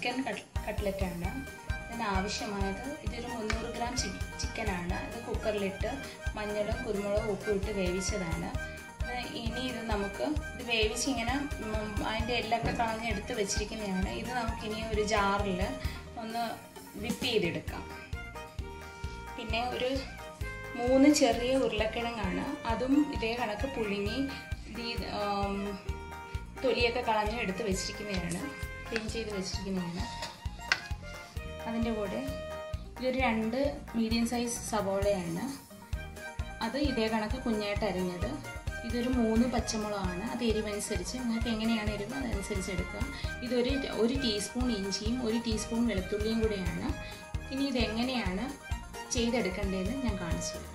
Chicken കട്ട്ലറ്റാണ് ഇതിന് ആവശ്യമായത് ഇതൊരു മുന്നൂറ് ഗ്രാം ചി ചിക്കനാണ് ഇത് കുക്കറിലിട്ട് മഞ്ഞളും കുരുമുളകും ഉപ്പും ഇട്ട് വേവിച്ചതാണ് ഇത് ഇനി ഇത് നമുക്ക് ഇത് വേവിച്ച് ഇങ്ങനെ ഉം, അതിൻ്റെ എല്ലൊക്കെ കളഞ്ഞ് എടുത്ത് വെച്ചിരിക്കുന്നതാണ് ഇത് നമുക്കിനി ഒരു ജാറിൽ ഒന്ന് വിപ്പ് ചെയ്തെടുക്കാം പിന്നെ ഒരു മൂന്ന് ചെറിയ ഉരുളക്കിഴങ്ങാണ് അതും ഇതേ കണക്ക് പുഴുങ്ങി ഇത് ഈ, ആം, തൊലിയൊക്കെ കളഞ്ഞ് എടുത്ത് വെച്ചിരിക്കുന്നതാണ് ക്ലീൻ ചെയ്ത് വെച്ചിരിക്കുന്നതാണ് അതിൻ്റെ കൂടെ ഇതൊരു രണ്ട് മീഡിയം സൈസ് സവോളയാണ് അത് ഇതേ കണക്ക് കുഞ്ഞായിട്ട് അരിഞ്ഞത് ഇതൊരു മൂന്ന് പച്ചമുളകാണ് അത് എരിവനുസരിച്ച് നിങ്ങൾക്ക് എങ്ങനെയാണ് എരിവ് അതനുസരിച്ച് എടുക്കുക ഇതൊരു ഒരു ടീസ്പൂൺ ഇഞ്ചിയും ഒരു ടീസ്പൂൺ വെളുത്തുള്ളിയും കൂടെയാണ് ഇനി ഇതെങ്ങനെയാണ് ചെയ്തെടുക്കേണ്ടതെന്ന് ഞാൻ കാണിച്ചു തരാം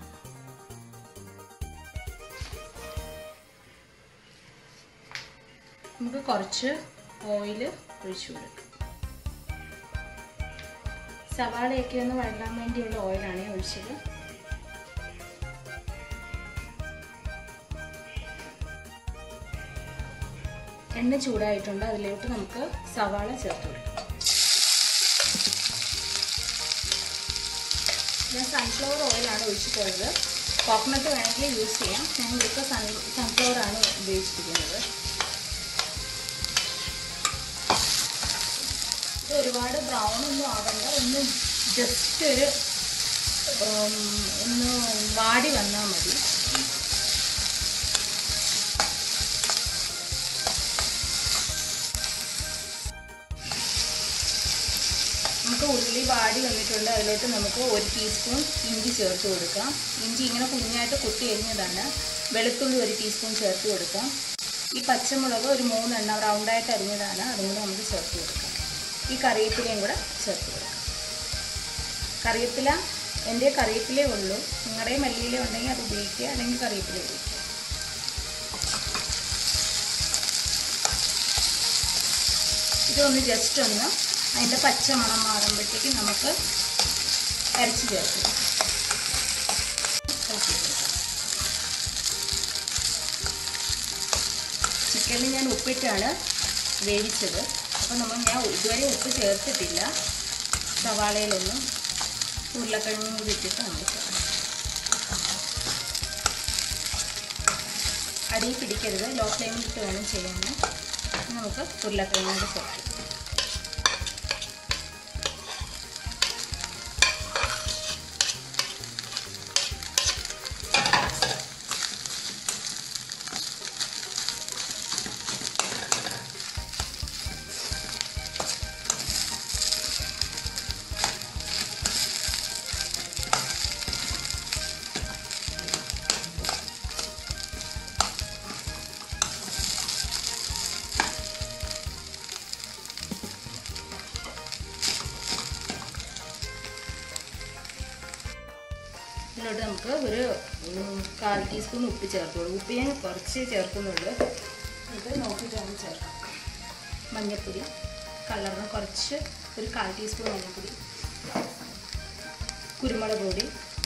നമുക്ക് കുറച്ച് ഓയിൽ ഒഴിച്ചു കൊടുക്കാം സവാളയൊക്കെ ഒന്ന് വഴങ്ങാൻ വേണ്ടിയുള്ള ഓയിലാണ് ഞാൻ ഒഴിച്ചത് എണ്ണ ചൂടായിട്ടുണ്ട് അതിലോട്ട് നമുക്ക് സവാള ചേർത്ത് കൊടുക്കാം ഞാൻ സൺഫ്ലവർ ഓയിലാണ് ഒഴിച്ചു പോയത് കോക്കനട്ട് വേണമെങ്കിൽ യൂസ് ചെയ്യാം ഞാൻ ഇപ്പോൾ സൺ സൺഫ്ലവർ ആണ് ഉപയോഗിച്ചിരിക്കുന്നത് ഇത് ഒരുപാട് ബ്രൗൺ ഒന്നും ആവണ്ട ഒന്ന് ജസ്റ്റ് ഒരു ഉം, ഒന്ന് വാടി വന്നാൽ മതി നമുക്ക് ഉള്ളി വാടി വന്നിട്ടുണ്ട് അതിലോട്ട് നമുക്ക് ഒരു ടീസ്പൂൺ ഇഞ്ചി ചേർത്ത് കൊടുക്കാം ഇഞ്ചി ഇങ്ങനെ കുഞ്ഞായിട്ട് കുത്തി എരിഞ്ഞതാണ് വെളുത്തുള്ളി ഒരു ടീസ്പൂൺ ചേർത്ത് കൊടുക്കാം ഈ പച്ചമുളക് ഒരു മൂന്നെണ്ണം റൗണ്ടായിട്ട് അരിഞ്ഞതാണ് അതും കൂടെ നമുക്ക് ചേർത്ത് കൊടുക്കാം ഈ കറിവേപ്പിലയും കൂടെ ചേർത്ത് കൊടുക്കാം കറിവേപ്പില എൻ്റെ കറിവേപ്പിലേ ഉള്ളൂ നിങ്ങളുടെ മല്ലിയില ഉണ്ടെങ്കിൽ അത് ഉപയോഗിക്കുക അല്ലെങ്കിൽ കറിവേപ്പില ഉപയോഗിക്കുക ഇതൊന്ന് ജസ്റ്റ് ഒന്ന് അതിൻ്റെ പച്ച മണം മാറുമ്പോഴത്തേക്കും നമുക്ക് അരച്ച് ചേർക്കാം ചിക്കനിൽ ഞാൻ ഉപ്പിട്ടാണ് വേവിച്ചത് അപ്പോൾ നമ്മൾ ഞാൻ ഇതുവരെ ഉപ്പ് ചേർത്തിട്ടില്ല സവാളയിലൊന്നും ഉരുളക്കിഴങ്ങും കൂടി ഇട്ടിട്ട് നമ്മൾ ചേർക്കാം അടിയിൽ പിടിക്കരുത് ലോ ഫ്ലെയിമിൽ ഇട്ട് വേണം ചെയ്യാൻ നമുക്ക് ഉരുളക്കിഴങ്ങ് കൂടി ചേർക്കാം ഇതിലോട്ട് നമുക്ക് ഒരു ഉം, കാൽ ടീസ്പൂൺ ഉപ്പ് ചേർത്ത് കൊടുക്കും ഉപ്പ് ഞാൻ കുറച്ച് ചേർക്കുന്നുള്ളൂ ഇത് നോക്കിയിട്ടാണ് ചേർക്കാം മഞ്ഞൾപ്പൊടി കളറിന് കുറച്ച് ഒരു കാൽ ടീസ്പൂൺ മഞ്ഞൾപ്പൊടി കുരുമുളക് പൊടി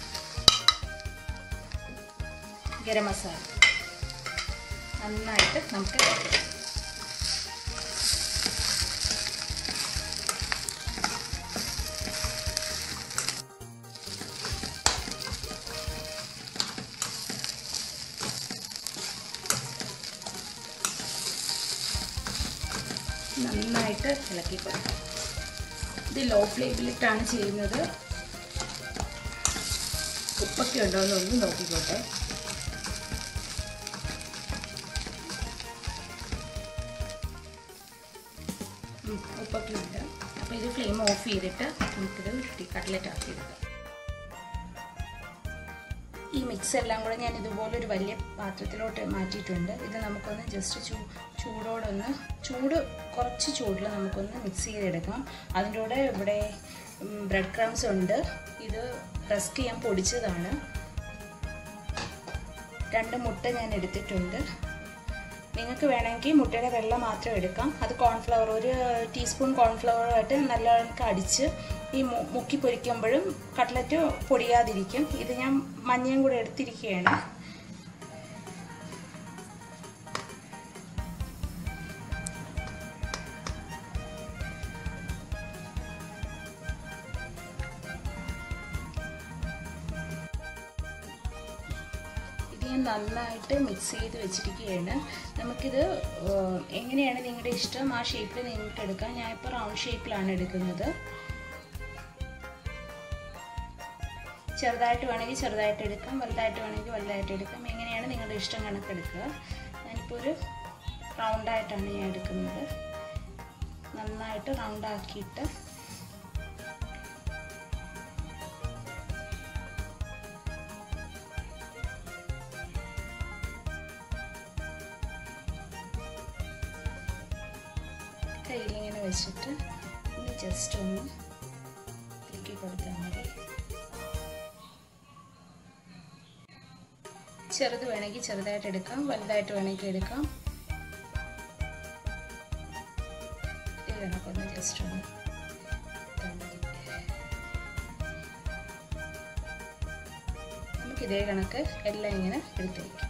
ഗരം മസാല നന്നായിട്ട് നമുക്ക് ഇളക്കാം. നന്നായിട്ട് ഇളക്കി കൊടുക്കാം ഇത് ലോ ഫ്ലെയിമിലിട്ടാണ് ചെയ്യുന്നത് ഉപ്പൊക്കെ ഉണ്ടോ എന്നൊന്ന് നോക്കിക്കോട്ടെ ഉം, ഉപ്പൊക്കെ ഉണ്ട് അപ്പോൾ ഇത് ഫ്ലെയിം ഓഫ് ചെയ്തിട്ട് നമുക്കിത് ഉരുട്ടി കട്ട്ലറ്റ് ആക്കി എടുക്കാം ഈ മിക്സ് എല്ലാം കൂടെ ഞാൻ ഇതുപോലെ ഒരു വലിയ പാത്രത്തിലോട്ട് മാറ്റിയിട്ടുണ്ട് ഇത് നമുക്കൊന്ന് ജസ്റ്റ് ചൂ ചൂടോടൊന്ന് ചൂട് കുറച്ച് ചൂടിൽ നമുക്കൊന്ന് മിക്സ് ചെയ്തെടുക്കാം അതിൻ്റെ കൂടെ ഇവിടെ ബ്രെഡ് ക്രംസ് ഉണ്ട് ഇത് റസ്ക് ചെയ്യാൻ പൊടിച്ചതാണ് രണ്ട് മുട്ട ഞാൻ എടുത്തിട്ടുണ്ട് നിങ്ങൾക്ക് വേണമെങ്കിൽ മുട്ടയുടെ വെള്ളം മാത്രം എടുക്കാം അത് കോൺഫ്ലവർ ഒരു ടീസ്പൂൺ കോൺഫ്ലവറുമായിട്ട് നല്ല കണക്ക് അടിച്ച് ഈ മു- മുക്കി പൊരിക്കുമ്പോഴും കട്ട്ലറ്റ് പൊടിയാതിരിക്കും ഇത് ഞാൻ മഞ്ഞയും കൂടെ എടുത്തിരിക്കുകയാണ് ഞാൻ നന്നായിട്ട് മിക്സ് ചെയ്ത് വെച്ചിരിക്കുകയാണ് നമുക്കിത് ഏഹ്, എങ്ങനെയാണ് നിങ്ങളുടെ ഇഷ്ടം ആ ഷേപ്പിൽ നിങ്ങൾക്ക് എടുക്കാം ഞാനിപ്പോൾ റൗണ്ട് ഷേപ്പിലാണ് എടുക്കുന്നത് ചെറുതായിട്ട് വേണമെങ്കിൽ ചെറുതായിട്ട് എടുക്കാം വലുതായിട്ട് വേണമെങ്കിൽ വലുതായിട്ട് എടുക്കാം എങ്ങനെയാണ് നിങ്ങളുടെ ഇഷ്ടം കണക്കെടുക്കുക ഞാനിപ്പോൾ ഒരു റൗണ്ടായിട്ടാണ് ഞാൻ എടുക്കുന്നത് നന്നായിട്ട് റൗണ്ടാക്കിയിട്ട് കയ്യിലിങ്ങനെ വെച്ചിട്ട് ഒന്ന് ജസ്റ്റ് ഒന്ന് തിരുക്കി കൊടുത്താൽ മതി ചെറുത് വേണമെങ്കിൽ ചെറുതായിട്ട് എടുക്കാം വലുതായിട്ട് വേണമെങ്കിൽ എടുക്കാം ഇത് കണക്കൊന്ന് ജസ്റ്റ് ഒന്ന് ഇട്ടാൽ മതി. നമുക്ക് ഇതേ കണക്ക് എല്ലാം ഇങ്ങനെ എടുത്ത് വയ്ക്കാം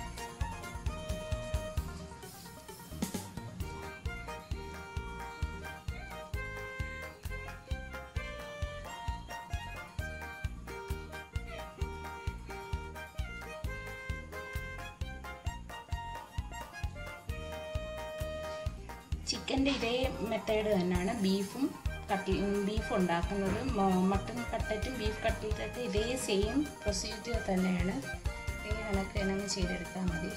ചിക്കൻ്റെ ഇതേ മെത്തേഡ് തന്നെയാണ് ബീഫും കട്ടി ബീഫ് ഉണ്ടാക്കുന്നത് മ- മട്ടൺ കട്ട്ലറ്റും ബീഫ് കട്ട്ലറ്റൊക്കെ ഇതേ സെയിം പ്രൊസീജിയർ തന്നെയാണ് ഇതേ കണക്ക് തന്നെ അങ്ങ് ചെയ്തെടുത്താൽ മതി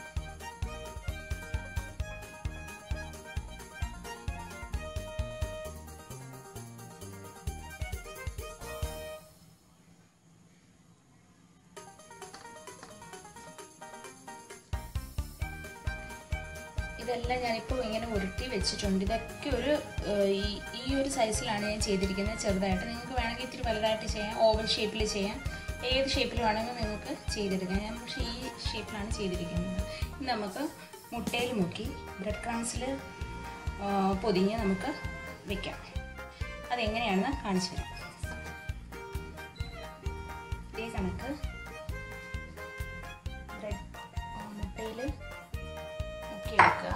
ഇതെല്ലാം ഞാനിപ്പോൾ ഇങ്ങനെ ഉരുട്ടി വെച്ചിട്ടുണ്ട് ഇതൊക്കെ ഒരു ഏഹ്, ഈ ഈ ഒരു സൈസിലാണ് ഞാൻ ചെയ്തിരിക്കുന്നത് ചെറുതായിട്ട് നിങ്ങൾക്ക് വേണമെങ്കിൽ ഇത്തിരി വലുതായിട്ട് ചെയ്യാം ഓവൽ ഷേപ്പിൽ ചെയ്യാം ഏത് ഷേപ്പിൽ വേണമെങ്കിൽ നിങ്ങൾക്ക് ചെയ്തെടുക്കാം ഞാൻ പക്ഷേ ഈ ഷേപ്പിലാണ് ചെയ്തിരിക്കുന്നത് ഇനി നമുക്ക് മുട്ടയിൽ മുക്കി ബ്രെഡ് ക്രംസിൽ പൊതിഞ്ഞ് നമുക്ക് വെക്കാം അതെങ്ങനെയാണെന്ന് കാണിച്ചു തരാം ഇതേ കണക്ക് ബ്രെഡ് മുട്ടയിൽ മുക്കിയെടുക്കുക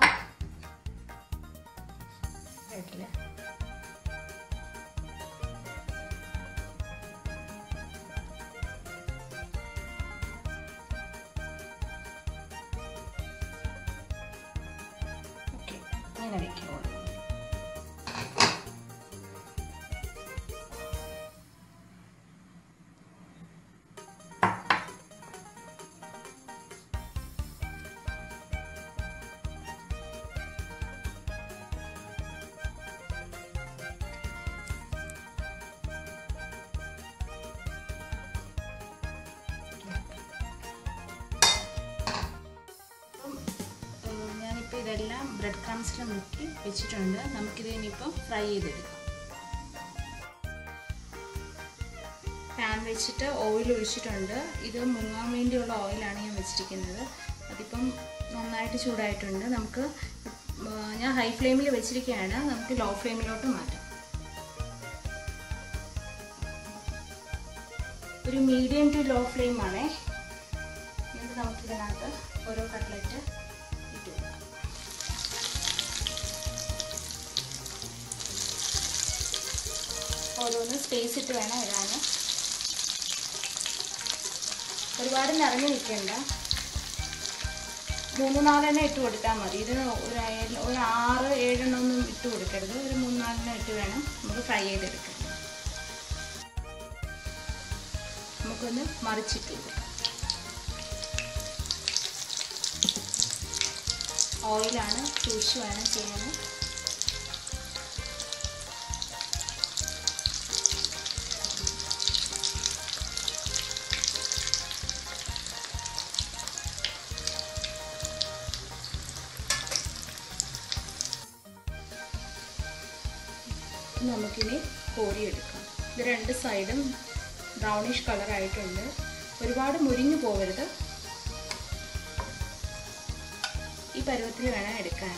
ബ്രെഡിൽ ഓക്കെ ഇങ്ങനെ വെക്കുള്ളൂ അപ്പം, ഏഹ്, ഞാനിപ്പോൾ ഇതെല്ലാം ബ്രെഡ് ക്രംസിൽ മുക്കി വെച്ചിട്ടുണ്ട് നമുക്കിത് ഇനിയിപ്പോൾ ഫ്രൈ ചെയ്തെടുക്കാം പാൻ വെച്ചിട്ട് ഓയിൽ ഒഴിച്ചിട്ടുണ്ട് ഇത് മുങ്ങാൻ വേണ്ടിയുള്ള ഓയിലാണ് ഞാൻ വെച്ചിരിക്കുന്നത് അതിപ്പം നന്നായിട്ട് ചൂടായിട്ടുണ്ട് നമുക്ക് ഏഹ്, ഞാൻ ഹൈ ഫ്ലെയിമിൽ വെച്ചിരിക്കുകയാണ് നമുക്ക് ലോ ഫ്ലെയിമിലോട്ട് മാറ്റാം ഒരു മീഡിയം ടു ലോ ഫ്ലെയിം ആണേ എന്നിട്ട് നമുക്കിതിനകത്ത് ഓരോ കട്ട്ലറ്റ് ഇട്ട് കൊടുക്കാം ഓരോന്ന് സ്പേസ് ഇട്ട് വേണം ഇടാൻ ഒരുപാട് നിറഞ്ഞു നിൽക്കണ്ട മൂന്ന് നാലെണ്ണം ഇട്ട് കൊടുത്താൽ മതി ഇത് ഒരു അയ- ഒരു ആറ് ഏഴെണ്ണം ഒന്നും ഇട്ട് കൊടുക്കരുത് ഒരു മൂന്ന് നാലെണ്ണം ഇട്ട് വേണം നമുക്ക് ഫ്രൈ ചെയ്തെടുക്കാൻ നമുക്കൊന്ന് മറിച്ചിട്ട് കൊടുക്കാം ഓയിലാണ് സൂക്ഷിച്ച് വേണം ചെയ്യാൻ നമുക്കിനി കോരിയെടുക്കാം ഇത് രണ്ട് സൈഡും ബ്രൗണിഷ് കളറായിട്ടുണ്ട് ഒരുപാട് മുരിഞ്ഞു പോകരുത് ഈ പരുവത്തിൽ വേണം എടുക്കാൻ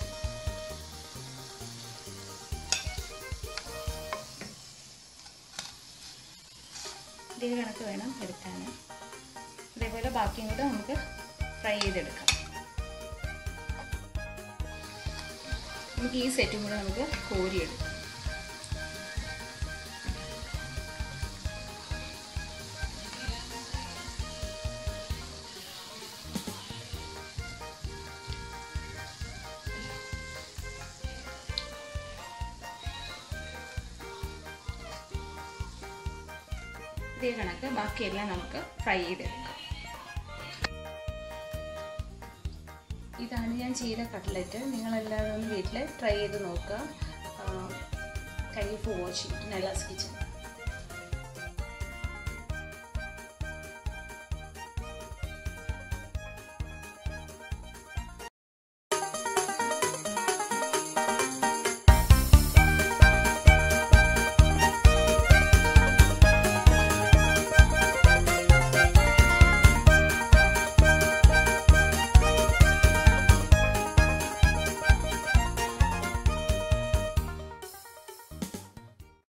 ഇതേ കണക്ക് വേണം എടുക്കാൻ അതേപോലെ ബാക്കിയും കൂടെ നമുക്ക് ഫ്രൈ ചെയ്തെടുക്കാം നമുക്ക് ഈ സെറ്റും കൂടെ നമുക്ക് കോരിയെടുക്കാം ഇതേ കണക്ക് ബാക്കിയെല്ലാം നമുക്ക് ഫ്രൈ ചെയ്തെടുക്കാം ഇതാണ് ഞാൻ ചെയ്ത കട്ട്ലറ്റ് നിങ്ങളെല്ലാവരും ഒന്ന് വീട്ടിൽ ട്രൈ ചെയ്ത് നോക്കുക thank you for watching Nella's kitchen